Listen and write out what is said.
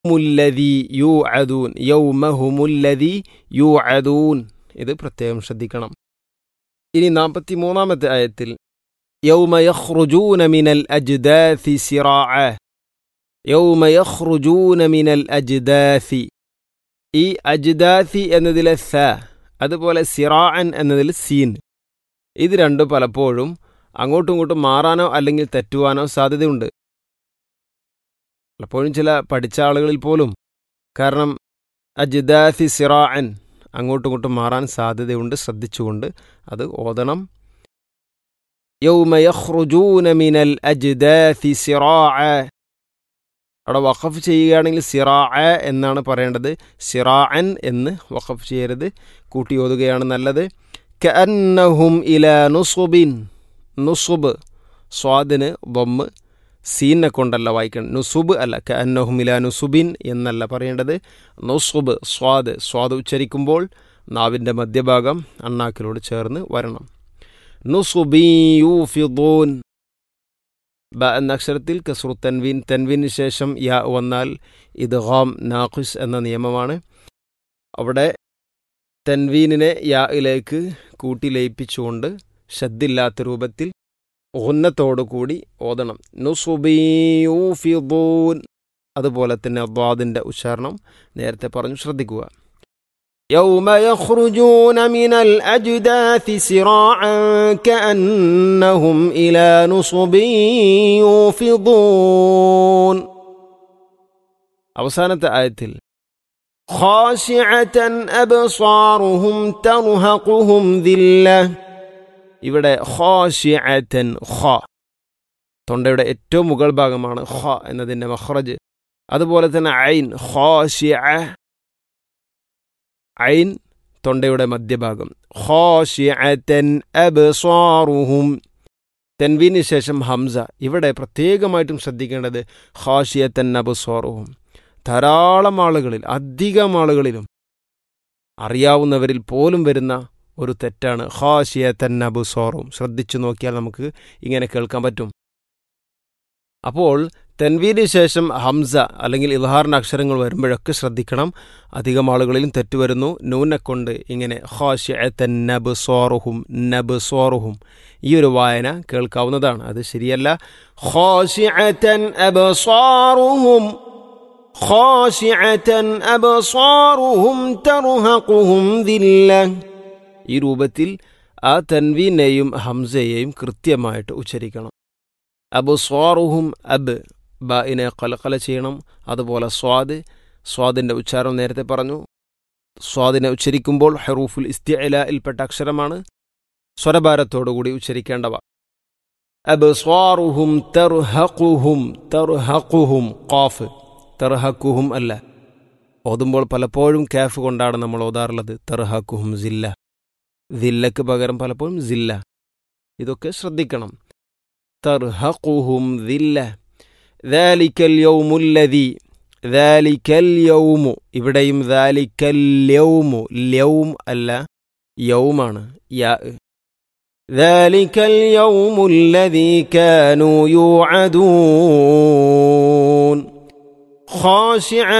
മുല്ലതി U അദൂൻ യൗമഹുമുല്ലതി U അദൂൻ ഇത് പ്രത്യേകം ശ്രദ്ധിക്കണം ഇനി നാൽപ്പത്തി മൂന്നാമത്തെ ആയത്തിൽ യൗമ യഖ്റുജൂന മിനൽ അജ്ദാഥി സിറാഅ യൗമ യഖ്റുജൂന മിനൽ അജ്ദാഥി ഈ അജ്ദാഥി എന്നതിലെ സ അതുപോലെ സിറാഅൻ എന്നതിൽ സീൻ ഇത് രണ്ടും പലപ്പോഴും അങ്ങോട്ടും ഇങ്ങോട്ടും മാറാനോ അല്ലെങ്കിൽ തെറ്റുവാനോ സാധ്യതയുണ്ട് പലപ്പോഴും ചില പഠിച്ച ആളുകളിൽ പോലും കാരണം അജ്ദാഥി സിറാഅൻ അങ്ങോട്ടും ഇങ്ങോട്ടും മാറാൻ സാധ്യതയുണ്ട് ശ്രദ്ധിച്ചുകൊണ്ട് അത് ഓതണം യൗമ യഖ്റുജൂന മിനൽ അജ്ദാഥി സിറാഅ അവിടെ വഖഫ് ചെയ്യുകയാണെങ്കിൽ സിറാഅ എന്നാണ് പറയേണ്ടത് സിറാഅൻ എന്ന് വഖഫ് ചെയ്യരുത് കൂട്ടി ഓതുകയാണ് നല്ലത് കഅന്നഹും ഇല നുസുബിൻ നുസുബ് സ്വാദിന് ബൊമ്മ് സീനെ കൊണ്ടല്ല വായിക്കണം നുസുബ് അല്ല കഅന്നഹും ഇല നുസുബിൻ എന്നല്ല പറയേണ്ടത് നുസുബ് സ്വാദ് സ്വാദ് ഉച്ചരിക്കുമ്പോൾ നാവിൻ്റെ മധ്യഭാഗം അണ്ണാക്കിലോട് ചേർന്ന് വരണം നുസുബി യൂഫിദൂൻ ബ എന്ന അക്ഷരത്തിൽ കസ്രു തൻവീൻ തൻവീന് ശേഷം യാ വന്നാൽ ഇത് ഹാം നാഖുസ് എന്ന നിയമമാണ് അവിടെ തൻവീനിനെ യായിലേക്ക് കൂട്ടി ലയിപ്പിച്ചുകൊണ്ട് ശദ്ദില്ലാത്ത രൂപത്തിൽ കൂടി ഓതണം നുസുബിയൂഫിദൂൻ അതുപോലെ തന്നെ ദ്വാദിൻ്റെ ഉച്ചാരണം നേരത്തെ പറഞ്ഞു ശ്രദ്ധിക്കുക يوم يخرجون من الأجداث سراعا كأنهم إلى نصب يوفضون അവസാനത്തെ ആയത്തിൽ خاشعة أبصارهم ترهقهم ذلة ഇവിടെ ഖാഷിഅത്തൻ ഖ തൊണ്ടയുടെ ഏറ്റവും മുകൾ ഭാഗമാണ് ഖ എന്നതിൻ്റെ മഖ്റജ് അതുപോലെ തന്നെ ഐൻ ഖാഷിഅ ഐൻ തൊണ്ടയുടെ മധ്യഭാഗം ഖാഷിഅത്തൻ അബ്സാറുഹും തെൻവീന് ശേഷം ഹംസ ഇവിടെ പ്രത്യേകമായിട്ടും ശ്രദ്ധിക്കേണ്ടത് ഖാഷിയത്തൻ അബ്സാറുഹും ധാരാളം ആളുകളിൽ അധികം ആളുകളിലും അറിയാവുന്നവരിൽ പോലും വരുന്ന ഒരു തെറ്റാണ് ഖാഷിയത്തൻ അബ്സാറും ശ്രദ്ധിച്ചു നോക്കിയാൽ നമുക്ക് ഇങ്ങനെ കേൾക്കാൻ പറ്റും അപ്പോൾ തെൻവീന് ശേഷം ഹംസ അല്ലെങ്കിൽ ഇൽഹാറിൻ്റെ അക്ഷരങ്ങൾ വരുമ്പോഴൊക്കെ ശ്രദ്ധിക്കണം അധികം ആളുകളിലും തെറ്റുവരുന്നു നൂനെ കൊണ്ട് ഇങ്ങനെ ഹാഷ്യത്തൻ നബ് സോറുഹും നബ് സോറുഹും ഈ ഒരു വായന കേൾക്കാവുന്നതാണ് അത് ശരിയല്ല ഖാശിഅതൻ അബ്സാറുഹും ഖാശിഅതൻ അബ്സാറുഹും തർഹഖുഹും ദില്ല ഈ രൂപത്തിൽ ആ തൻവീനെയും ഹംസയെയും കൃത്യമായിട്ട് ഉച്ചരിക്കണം അബു സ്വാറുഹും അബ് ബായിനെ കലക്കല ചെയ്യണം അതുപോലെ സ്വാദ് സ്വാദിൻ്റെ ഉച്ചാരണം നേരത്തെ പറഞ്ഞു സ്വാദിനെ ഉച്ചരിക്കുമ്പോൾ ഹെറൂഫുൽ ഇസ്തിഅലയിൽപ്പെട്ട അക്ഷരമാണ് സ്വരഭാരത്തോടുകൂടി ഉച്ചരിക്കേണ്ടവ അബ് സ്വാറുഹും തെർഹഖുഹും തെർഹഖുഹും ഖാഫ് തെർഹഖുഹും അല്ല ഓതുമ്പോൾ പലപ്പോഴും കാഫ് കൊണ്ടാണ് നമ്മൾ ഓതാറുള്ളത് തെർഹഖുഹും ജില്ല ദില്ലക്ക് പകരം പലപ്പോഴും ജില്ല ഇതൊക്കെ ശ്രദ്ധിക്കണം ترهقهم ذلة ذلك اليوم الذي ذلك اليوم ഇവിടെയും ذلك اليوم اليوم അല്ല യൗമാണ് യാ ذلك اليوم الذي كانوا يوعدون خاشعا